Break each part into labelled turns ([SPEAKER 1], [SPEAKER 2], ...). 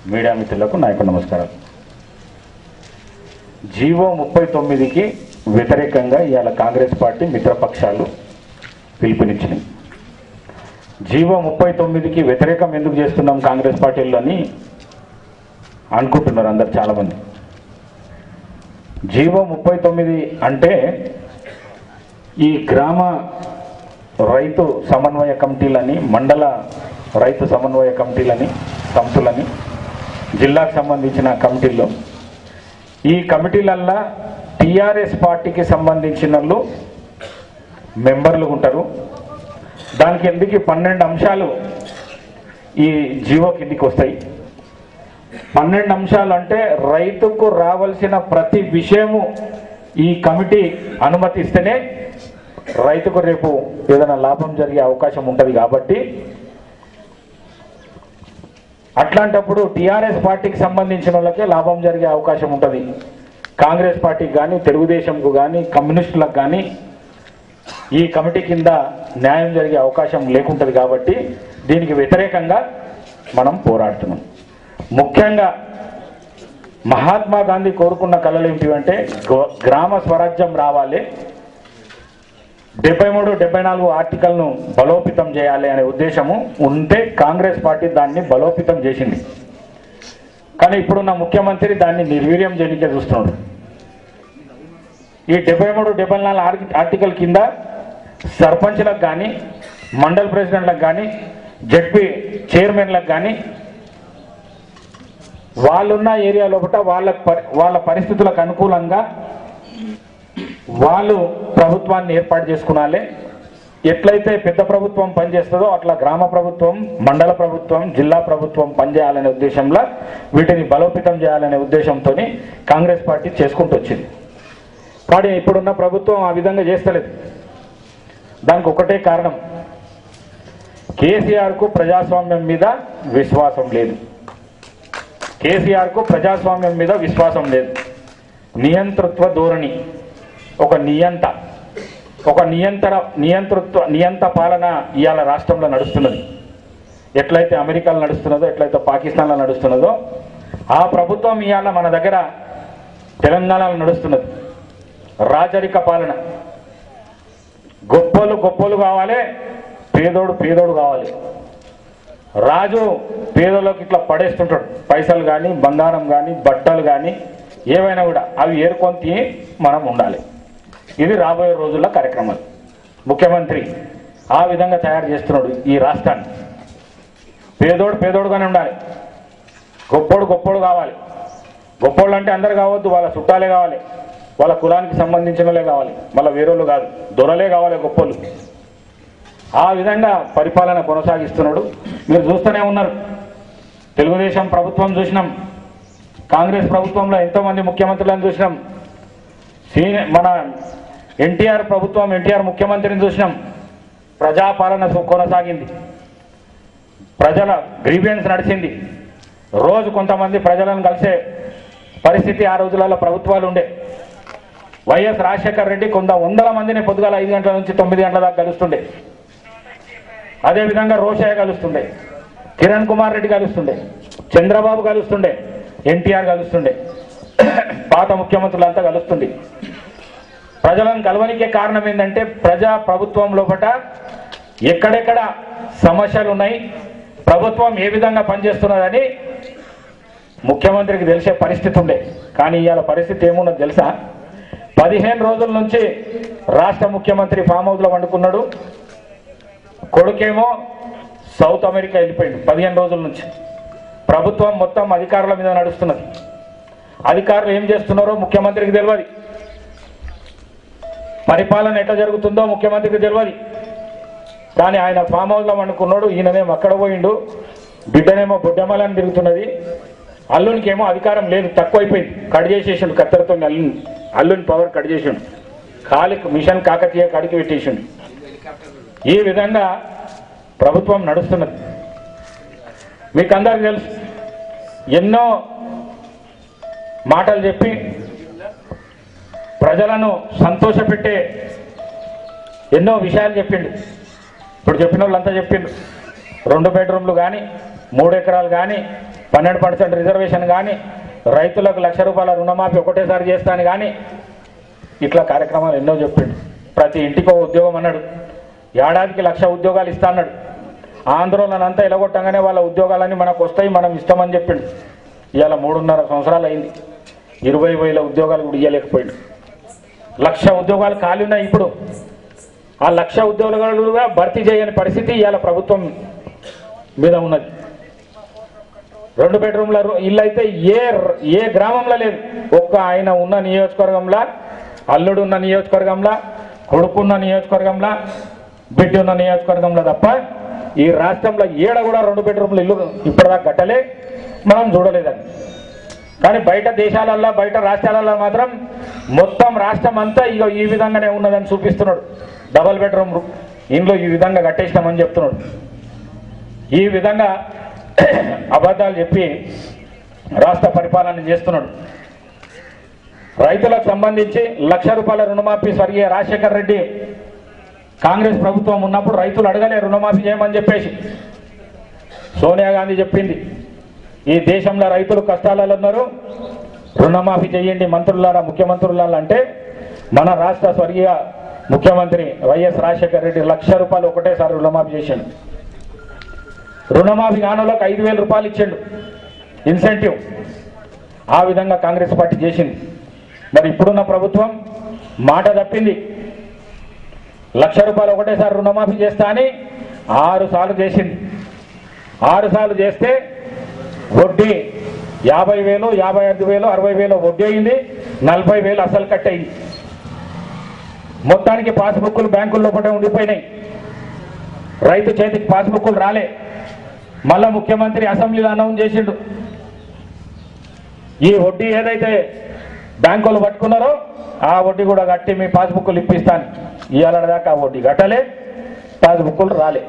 [SPEAKER 1] media మిత్రులకు నాయకు నమస్కారం జీవో ముప్పై తొమ్మిదికి వ్యతిరేకంగా ఇవాళ కాంగ్రెస్ పార్టీ మిత్రపక్షాలు పిలుపునిచ్చినాయి జీవో ముప్పై తొమ్మిదికి వ్యతిరేకం ఎందుకు చేస్తున్నాం కాంగ్రెస్ పార్టీలో అని అనుకుంటున్నారు అందరు చాలామంది జీవో ముప్పై తొమ్మిది అంటే ఈ గ్రామ రైతు సమన్వయ కమిటీలని మండల రైతు సమన్వయ కమిటీలని సంస్థలని జిల్లాకు సంబంధించిన కమిటీల్లో ఈ కమిటీలల్లా టీఆర్ఎస్ పార్టీకి సంబంధించిన వాళ్ళు మెంబర్లు ఉంటారు దానికి ఎందుకు ఈ పన్నెండు అంశాలు ఈ జీవో కిందికి వస్తాయి పన్నెండు అంశాలు అంటే రైతుకు రావాల్సిన ప్రతి విషయము ఈ కమిటీ అనుమతిస్తేనే రైతుకు రేపు ఏదైనా లాభం జరిగే అవకాశం ఉంటుంది కాబట్టి అట్లాంటప్పుడు టీఆర్ఎస్ పార్టీకి సంబంధించిన వాళ్ళకే లాభం జరిగే అవకాశం ఉంటుంది కాంగ్రెస్ పార్టీకి కానీ తెలుగుదేశంకు కానీ కమ్యూనిస్టులకు కానీ ఈ కమిటీ కింద న్యాయం జరిగే అవకాశం లేకుంటుంది కాబట్టి దీనికి వ్యతిరేకంగా మనం పోరాడుతున్నాం ముఖ్యంగా మహాత్మా గాంధీ కోరుకున్న కళలు ఏంటివంటే గో- గ్రామ స్వరాజ్యం రావాలి డెబ్బై మూడు డెబ్బై నాలుగు ఆర్టికల్ను బలోపేతం చేయాలి అనే ఉద్దేశము ఉంటే కాంగ్రెస్ పార్టీ దాన్ని బలోపేతం చేసింది కానీ ఇప్పుడున్న ముఖ్యమంత్రి దాన్ని నిర్వీర్యం చేయడానికే చూస్తున్నాడు ఈ డెబ్బై మూడు డెబ్బై నాలుగు ఆర్టి- ఆర్టికల్ కింద సర్పంచ్లకు కానీ మండల్ ప్రెసిడెంట్లకు కానీ జడ్పీ చైర్మన్లకు కానీ వాళ్ళున్న ఏరియా లోపల వాళ్ళ పరి- వాళ్ళ పరిస్థితులకు అనుకూలంగా వాళ్ళు ప్రభుత్వాన్ని ఏర్పాటు చేసుకునాలి ఎట్లయితే పెద్ద ప్రభుత్వం పనిచేస్తుందో అట్లా గ్రామ ప్రభుత్వం మండల ప్రభుత్వం జిల్లా ప్రభుత్వం పనిచేయాలనే ఉద్దేశంలో వీటిని బలోపేతం చేయాలనే ఉద్దేశంతో కాంగ్రెస్ పార్టీ చేసుకుంటూ వచ్చింది కానీ ఇప్పుడున్న ప్రభుత్వం ఆ విధంగా చేస్తలేదు దానికి ఒకటే కారణం కేసీఆర్కు ప్రజాస్వామ్యం మీద విశ్వాసం లేదు కేసీఆర్కు ప్రజాస్వామ్యం మీద విశ్వాసం లేదు నియంతృత్వ ధోరణి ఒక నియంత ఒక నియంత్ర నియంతృత్వ నియంత పాలన ఇవాళ రాష్ట్రంలో నడుస్తున్నది ఎట్లయితే అమెరికాలో నడుస్తున్నదో ఎట్లయితే పాకిస్తాన్లో నడుస్తున్నదో ఆ ప్రభుత్వం ఇవాళ మన దగ్గర తెలంగాణలో నడుస్తున్నది రాజరిక పాలన గొప్పలు గొప్పలు కావాలి పేదోడు పేదోడు కావాలి రాజు పేదలోకి ఇట్లా పడేస్తుంటాడు పైసలు కానీ బంగారం కానీ బట్టలు కానీ ఏవైనా కూడా అవి ఏరుకొని తిని మనం ఉండాలి ఇది రాబోయే రోజుల్లో కార్యక్రమాలు ముఖ్యమంత్రి ఆ విధంగా తయారు చేస్తున్నాడు ఈ రాష్ట్రాన్ని పేదోడు పేదోడుగానే ఉండాలి గొప్పోడు గొప్పోడు కావాలి గొప్పోళ్ళు అంటే అందరు కావద్దు వాళ్ళ చుట్టాలే కావాలి వాళ్ళ కులానికి సంబంధించిన వాళ్ళే కావాలి మళ్ళీ వేరేళ్ళు కాదు దొరలే కావాలి గొప్పోళ్ళు ఆ విధంగా పరిపాలన కొనసాగిస్తున్నాడు మీరు చూస్తూనే ఉన్నారు తెలుగుదేశం ప్రభుత్వం చూసినాం కాంగ్రెస్ ప్రభుత్వంలో ఎంతోమంది ముఖ్యమంత్రులను చూసినాం సీనియర్ మన ఎన్టీఆర్ ప్రభుత్వం ఎన్టీఆర్ ముఖ్యమంత్రిని చూసినాం ప్రజాపాలన సు- కొనసాగింది ప్రజల గ్రీవియన్స్ నడిచింది రోజు కొంతమంది ప్రజలను కలిసే పరిస్థితి ఆ రోజులలో ప్రభుత్వాలు ఉండే వైఎస్ రాజశేఖర్ రెడ్డి కొంత వందల మందిని పొద్దుగాల ఐదు గంటల నుంచి తొమ్మిది గంటల దాకా కలుస్తుండే అదేవిధంగా రోషయ్య కలుస్తుండే కిరణ్ కుమార్ రెడ్డి కలుస్తుండే చంద్రబాబు కలుస్తుండే ఎన్టీఆర్ కలుస్తుండే పాత ముఖ్యమంత్రులంతా కలుస్తుంది ప్రజలను కలవనికే కారణం ఏంటంటే ప్రజా ప్రభుత్వం లోపట ఎక్కడెక్కడ సమస్యలు ఉన్నాయి ప్రభుత్వం ఏ విధంగా పనిచేస్తున్నదని ముఖ్యమంత్రికి తెలిసే పరిస్థితి ఉండే కానీ ఇవాళ పరిస్థితి ఏమున్నది తెలుసా పదిహేను రోజుల నుంచి రాష్ట్ర ముఖ్యమంత్రి ఫామ్ హౌస్లో వండుకున్నాడు కొడుకేమో సౌత్ అమెరికా వెళ్ళిపోయింది పదిహేను రోజుల నుంచి ప్రభుత్వం మొత్తం అధికారుల మీద నడుస్తున్నది అధికారులు ఏం చేస్తున్నారో ముఖ్యమంత్రికి తెలియదు పరిపాలన ఎట్లా జరుగుతుందో ముఖ్యమంత్రికి తెలియదు కానీ ఆయన ఫామ్ హౌస్లో వండుకున్నాడు ఈయననేమో అక్కడ పోయిండు బిడ్డనేమో బుడ్డమలని తిరుగుతున్నది అల్లునికేమో అధికారం లేదు తక్కువైపోయింది కట్ చేసేసిండు కత్తెరతో అల్లుని అల్లుని పవర్ కట్ చేసిండు కాలికి మిషన్ కాకతీయ కడికి పెట్టేసిండు ఈ విధంగా ప్రభుత్వం నడుస్తున్నది మీకు అందరికి తెలుసు ఎన్నో మాటలు చెప్పి ప్రజలను సంతోషపెట్టే ఎన్నో విషయాలు చెప్పిండు ఇప్పుడు చెప్పిన వాళ్ళంతా చెప్పిండు రెండు బెడ్రూమ్లు కానీ మూడు ఎకరాలు కానీ పన్నెండు పర్సెంట్ రిజర్వేషన్ కానీ రైతులకు లక్ష రూపాయల రుణమాఫీ ఒకటేసారి చేస్తాను కానీ ఇట్లా కార్యక్రమాలు ఎన్నో చెప్పిండు ప్రతి ఇంటికి ఒక ఉద్యోగం అన్నాడు ఏడాదికి లక్ష ఉద్యోగాలు ఇస్తా అన్నాడు ఆందోళన అంతా ఎలగొట్టంగానే వాళ్ళ ఉద్యోగాలన్నీ మనకు వస్తాయి మనం ఇష్టమని చెప్పిండు ఇవాళ మూడున్నర సంవత్సరాలు అయింది ఇరవై వేల ఉద్యోగాలు కూడా ఇవ్వలేకపోయిండు లక్ష ఉద్యోగాలు ఖాళీ ఉన్నాయి ఇప్పుడు ఆ లక్ష ఉద్యోగాలుగా భర్తీ చేయని పరిస్థితి ఇవాళ ప్రభుత్వం మీద ఉన్నది రెండు బెడ్రూమ్ల రు- ఇల్లు అయితే ఏ ఏ గ్రామంలో లేదు ఒక్క ఆయన ఉన్న నియోజకవర్గంలో అల్లుడు ఉన్న నియోజకవర్గంలో కొడుకున్న నియోజకవర్గంలో బిడ్డ ఉన్న నియోజకవర్గంలో తప్ప ఈ రాష్ట్రంలో ఏడ కూడా రెండు బెడ్రూమ్ల ఇల్లు ఇప్పటిదాకా కట్టలే మనం చూడలేదని కానీ బయట దేశాలల్లో బయట రాష్ట్రాలలో మాత్రం మొత్తం రాష్ట్రం అంతా ఇక ఈ విధంగానే ఉన్నదని చూపిస్తున్నాడు డబల్ బెడ్రూమ్ ఇంట్లో ఈ విధంగా కట్టేసినామని చెప్తున్నాడు ఈ విధంగా అబద్ధాలు చెప్పి రాష్ట్ర పరిపాలన చేస్తున్నాడు రైతులకు సంబంధించి లక్ష రూపాయల రుణమాఫీ స్వర్గీయ రాజశేఖర్ రెడ్డి కాంగ్రెస్ ప్రభుత్వం ఉన్నప్పుడు రైతులు అడగలే రుణమాఫీ చేయమని చెప్పేసి సోనియా గాంధీ చెప్పింది ఈ దేశంలో రైతులు కష్టాలలో ఉన్నారు రుణమాఫీ చేయండి మంత్రులారా ముఖ్యమంత్రులారా అంటే మన రాష్ట్ర స్వర్గీయ ముఖ్యమంత్రి వైఎస్ రాజశేఖర రెడ్డి లక్ష రూపాయలు ఒకటేసారి రుణమాఫీ చేశాడు రుణమాఫీ కానులకు ఐదు వేల రూపాయలు ఇచ్చాడు ఇన్సెంటివ్ ఆ విధంగా కాంగ్రెస్ పార్టీ చేసింది మరి ఇప్పుడున్న ప్రభుత్వం మాట తప్పింది లక్ష రూపాయలు ఒకటేసారి రుణమాఫీ చేస్తా అని ఆరు సార్లు చేసింది ఆరు సార్లు చేస్తే వడ్డీ యాభై వేలు యాభై ఐదు వేలు అరవై వేలు వడ్డీ అయింది నలభై వేలు అసలు కట్ అయింది మొత్తానికి పాస్బుక్లు బ్యాంకుల్లో కూడా ఉండిపోయినాయి రైతు చేతికి పాస్బుక్లు రాలే మళ్ళా ముఖ్యమంత్రి అసెంబ్లీలో అనౌన్స్ చేసిండు ఈ వడ్డీ ఏదైతే బ్యాంకులు పట్టుకున్నారో ఆ వడ్డీ కూడా కట్టి మీ పాస్బుక్లు ఇప్పిస్తాను ఇవాళ దాకా ఆ వడ్డీ కట్టలే పాస్బుక్లు రాలే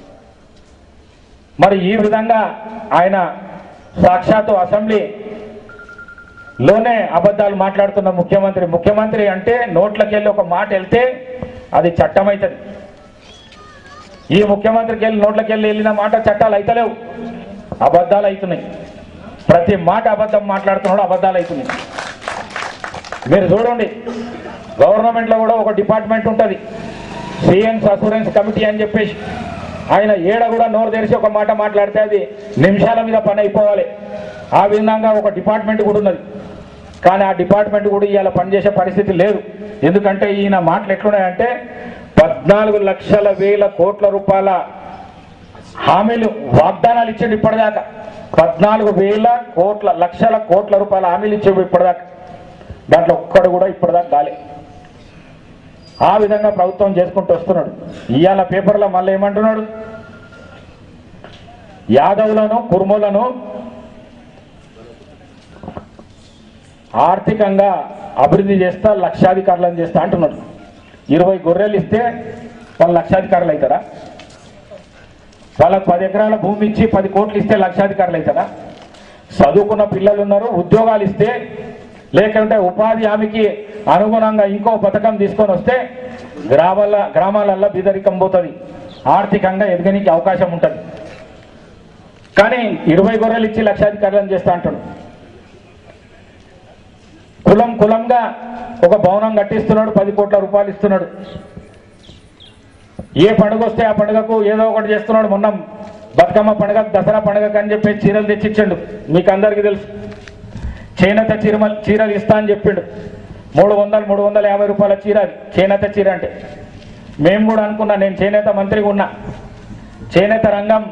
[SPEAKER 1] మరి ఈ విధంగా ఆయన సాక్షాత్తు అసెంబ్లీ లోనే అబద్ధాలు మాట్లాడుతున్న ముఖ్యమంత్రి ముఖ్యమంత్రి అంటే నోట్లకి వెళ్ళి ఒక మాట వెళ్తే అది చట్టం అవుతుంది ఈ ముఖ్యమంత్రికి వెళ్ళి నోట్లకి వెళ్ళి వెళ్ళిన మాట చట్టాలు అయితలేవు అబద్ధాలు అవుతున్నాయి ప్రతి మాట అబద్ధం మాట్లాడుతున్నాడు అబద్ధాలు అవుతున్నాయి మీరు చూడండి గవర్నమెంట్లో కూడా ఒక డిపార్ట్మెంట్ ఉంటుంది సిఎన్స్ అసూరెన్స్ కమిటీ అని చెప్పేసి ఆయన ఏడ కూడా నోరు తెరిచి ఒక మాట మాట్లాడితే అది నిమిషాల మీద పని అయిపోవాలి ఆ విధంగా ఒక డిపార్ట్మెంట్ కూడా ఉన్నది కానీ ఆ డిపార్ట్మెంట్ కూడా ఇవాళ పనిచేసే పరిస్థితి లేదు ఎందుకంటే ఈయన మాటలు ఎట్లున్నాయంటే పద్నాలుగు లక్షల వేల కోట్ల రూపాయల హామీలు వాగ్దానాలు ఇచ్చిండు ఇప్పటిదాకా పద్నాలుగు వేల కోట్ల లక్షల కోట్ల రూపాయల హామీలు ఇచ్చేవి ఇప్పటిదాకా దాంట్లో ఒక్కడు కూడా ఇప్పటిదాకా కాలే ఆ విధంగా ప్రభుత్వం చేసుకుంటూ వస్తున్నాడు ఇవాళ పేపర్లో మళ్ళీ ఏమంటున్నాడు యాదవులను కుర్మలను ఆర్థికంగా అభివృద్ధి చేస్తా లక్షాధికారులను చేస్తా అంటున్నాడు ఇరవై గొర్రెలు ఇస్తే వాళ్ళు లక్షాధికారులు అవుతారా వాళ్ళకు పది ఎకరాల భూమి ఇచ్చి పది కోట్లు ఇస్తే లక్షాధికారులు అవుతారా చదువుకున్న పిల్లలు ఉన్నారు ఉద్యోగాలు ఇస్తే లేకుంటే ఉపాధి హామీకి అనుగుణంగా ఇంకో పథకం తీసుకొని వస్తే గ్రామాల గ్రామాలల్లో బీదరికం పోతుంది ఆర్థికంగా ఎదగనికి అవకాశం ఉంటుంది కానీ ఇరవై గొర్రెలు ఇచ్చి లక్షాధికారులను చేస్తా అంటాడు కులం కులంగా ఒక భవనం కట్టిస్తున్నాడు పది కోట్ల రూపాయలు ఇస్తున్నాడు ఏ పండుగ వస్తే ఆ పండుగకు ఏదో ఒకటి చేస్తున్నాడు మొన్న బతుకమ్మ పండుగ దసరా పండుగకు అని చెప్పి చీరలు తెచ్చిచ్చిండు మీకు అందరికీ తెలుసు చేనేత చీరమ చీరలు ఇస్తా అని చెప్పిండు మూడు వందలు మూడు వందల యాభై రూపాయల చీర అది చేనేత చీర అంటే మేము కూడా అనుకున్నా నేను చేనేత మంత్రిగా ఉన్నా చేనేత రంగం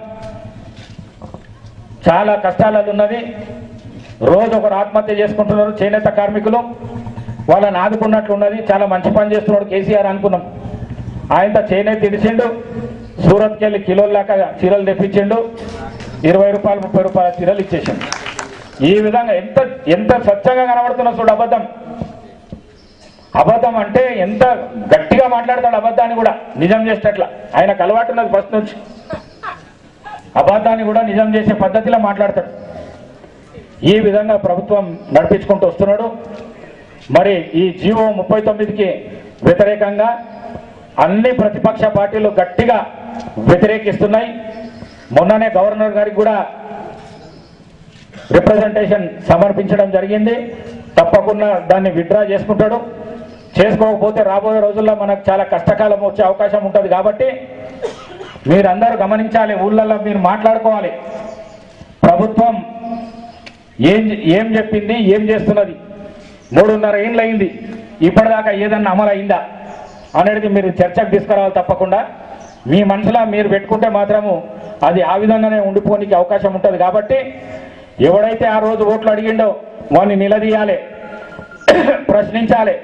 [SPEAKER 1] చాలా కష్టాలలో ఉన్నది రోజు ఒకరు ఆత్మహత్య చేసుకుంటున్నారు చేనేత కార్మికులు వాళ్ళని ఆదుకున్నట్లు ఉన్నది చాలా మంచి పని చేస్తున్నాడు కేసీఆర్ అనుకున్నాం ఆయనతో చేనేత ఇడిచిండు సూరత్కి వెళ్ళి కిలోల్లాక చీరలు తెప్పించిండు ఇరవై రూపాయలు ముప్పై రూపాయల చీరలు ఇచ్చేసిండు ఈ విధంగా ఎంత ఎంత స్వచ్ఛంగా కనబడుతున్నా చూడు అబద్ధం అబద్ధం అంటే ఎంత గట్టిగా మాట్లాడతాడు అబద్ధాన్ని కూడా నిజం చేసేటట్ల ఆయనకు అలవాటు ఉన్నది ఫస్ట్ నుంచి అబద్ధాన్ని కూడా నిజం చేసే పద్ధతిలో మాట్లాడతాడు ఈ విధంగా ప్రభుత్వం నడిపించుకుంటూ వస్తున్నాడు మరి ఈ జీవో ముప్పై తొమ్మిదికి వ్యతిరేకంగా అన్ని ప్రతిపక్ష పార్టీలు గట్టిగా వ్యతిరేకిస్తున్నాయి మొన్ననే గవర్నర్ గారికి కూడా రిప్రజెంటేషన్ సమర్పించడం జరిగింది తప్పకుండా దాన్ని విత్డ్రా చేసుకుంటాడు చేసుకోకపోతే రాబోయే రోజుల్లో మనకు చాలా కష్టకాలం వచ్చే అవకాశం ఉంటుంది కాబట్టి మీరందరూ గమనించాలి ఊళ్ళల్లో మీరు మాట్లాడుకోవాలి ప్రభుత్వం ఏం ఏం చెప్పింది ఏం చేస్తున్నది మూడున్నర ఏళ్ళు అయింది ఇప్పటిదాకా ఏదన్నా అమలు అయిందా అనేది మీరు చర్చకు తీసుకురావాలి తప్పకుండా మీ మనసులో మీరు పెట్టుకుంటే మాత్రము అది ఆ విధంగానే ఉండిపోనికి అవకాశం ఉంటుంది కాబట్టి ఎవడైతే ఆ రోజు ఓట్లు అడిగిండో వాడిని నిలదీయాలి ప్రశ్నించాలి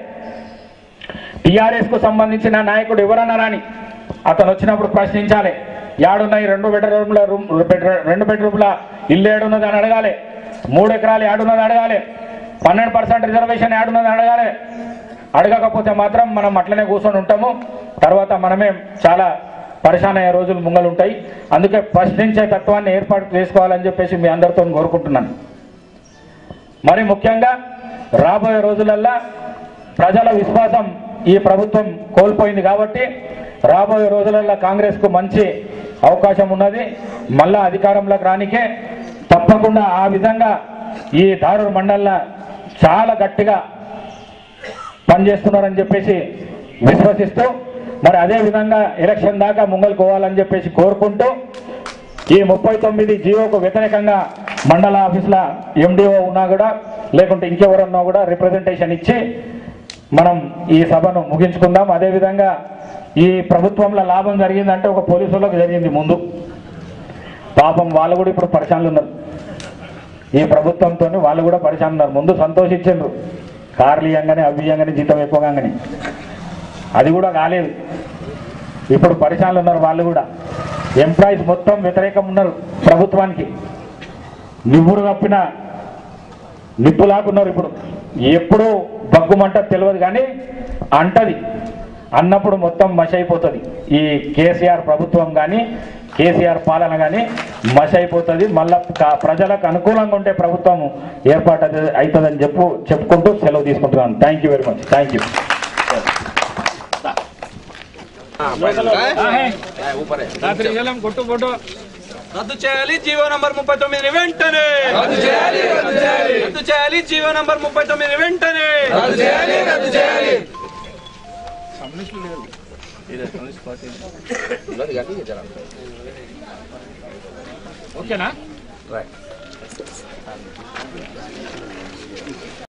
[SPEAKER 1] టిఆర్ఎస్ కు సంబంధించిన నాయకుడు ఎవరన్నా రాని అతను వచ్చినప్పుడు ప్రశ్నించాలి యాడున్నాయి రెండు బెడ్రూమ్ల రూమ్ బెడ్ర- రెండు బెడ్రూమ్ల ఇల్లు ఏడున్నది అని అడగాలి మూడు ఎకరాలు ఏడున్నది అడగాలి పన్నెండు పర్సెంట్ రిజర్వేషన్ ఏడున్నది అడగాలి అడగకపోతే మాత్రం మనం అట్లనే కూర్చొని ఉంటాము తర్వాత మనమే చాలా పరిశాన్ అయ్యే రోజులు ముంగలు ఉంటాయి అందుకే ప్రశ్నించే తత్వాన్ని ఏర్పాటు చేసుకోవాలని చెప్పేసి మీ అందరితో కోరుకుంటున్నాను మరి ముఖ్యంగా రాబోయే రోజులల్లా ప్రజల విశ్వాసం ఈ ప్రభుత్వం కోల్పోయింది కాబట్టి రాబోయే రోజులలో కాంగ్రెస్ కు మంచి అవకాశం ఉన్నది మళ్ళా అధికారంలోకి రానికే తప్పకుండా ఆ విధంగా ఈ దారుడు మండలంలో చాలా గట్టిగా పనిచేస్తున్నారని చెప్పేసి విశ్వసిస్తూ మరి అదే విధంగా ఎలక్షన్ దాకా ముంగలు పోవాలని చెప్పేసి కోరుకుంటూ ఈ ముప్పై తొమ్మిది జీవోకు వ్యతిరేకంగా మండల ఆఫీసుల ఎండిఓ ఉన్నా కూడా లేకుంటే ఇంకెవరన్నా కూడా రిప్రజెంటేషన్ ఇచ్చి మనం ఈ సభను ముగించుకుందాం అదేవిధంగా ఈ ప్రభుత్వంలో లాభం జరిగిందంటే ఒక పోలీసు వాళ్ళకి జరిగింది ముందు పాపం వాళ్ళు కూడా ఇప్పుడు పరిశాన్లు ఉన్నారు ఈ ప్రభుత్వంతో వాళ్ళు కూడా పరిశాన్ ఉన్నారు ముందు సంతోషించారు కార్లు ఇవ్వగానే అవి ఇవ్వగానే జీతం ఎక్కువగానే అది కూడా కాలేదు ఇప్పుడు పరిశాన్లు ఉన్నారు వాళ్ళు కూడా ఎంప్లాయీస్ మొత్తం వ్యతిరేకం ఉన్నారు ప్రభుత్వానికి నివ్వురు కప్పిన నిప్పులాకున్నారు ఇప్పుడు ఎప్పుడు బగ్గుమంట తెలియదు కానీ అంటది అన్నప్పుడు మొత్తం మష అయిపోతుంది ఈ కేసీఆర్ ప్రభుత్వం కానీ కేసీఆర్ పాలన కానీ మష అయిపోతుంది మళ్ళా క- ప్రజలకు అనుకూలంగా ఉంటే ప్రభుత్వం ఏర్పాటు అవుతుందని చెప్పు చెప్పుకుంటూ సెలవు తీసుకుంటున్నాను thank you very much thank you
[SPEAKER 2] రద్దు చేయాలి జీవో నంబర్ ముప్పై తొమ్మిది వెంటనే రద్దు చేయాలి జీవో నంబర్ ముప్పై తొమ్మిది వెంటనే
[SPEAKER 1] ఓకేనా